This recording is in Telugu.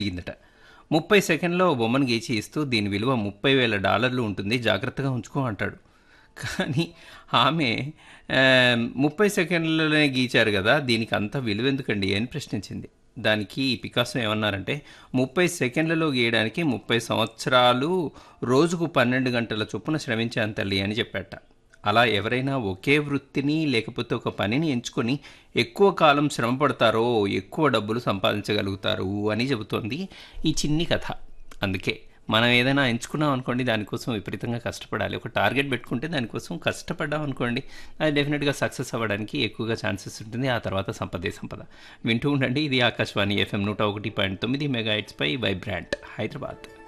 అడిగిందట ముప్పై సెకండ్లో ఓ బొమ్మను గీచి ఇస్తూ దీని విలువ ముప్పై వేల డాలర్లు ఉంటుంది జాగ్రత్తగా ఉంచుకో అంటాడు కానీ ఆమె ఆ, ముప్పై సెకండ్లలోనే గీచారు కదా దీనికి అంత విలువ ఎందుకండి అని ప్రశ్నించింది దానికి పికాసో ఏమన్నారంటే ముప్పై సెకండ్లలో గీయడానికి ముప్పై సంవత్సరాలు రోజుకు పన్నెండు గంటల చొప్పున శ్రమించాను తల్లి అని చెప్పాట అలా ఎవరైనా ఒకే వృత్తిని లేకపోతే ఒక పనిని ఎంచుకొని ఎక్కువ కాలం శ్రమ పడతారో ఎక్కువ డబ్బులు సంపాదించగలుగుతారు అని చెబుతోంది ఈ చిన్ని కథ అందుకే మనం ఏదైనా ఎంచుకున్నాం అనుకోండి దానికోసం విపరీతంగా కష్టపడాలి ఒక టార్గెట్ పెట్టుకుంటే దానికోసం కష్టపడ్డాం అనుకోండి అది డెఫినెట్గా సక్సెస్ అవ్వడానికి ఎక్కువగా ఛాన్సెస్ ఉంటుంది ఆ తర్వాత సంపదే సంపద వింటూ ఉండండి ఇది ఆకాశవాణి ఎఫ్ఎం నూట ఒకటి పాయింట్ తొమ్మిది మెగా పై వైబ్రాంట్ హైదరాబాద్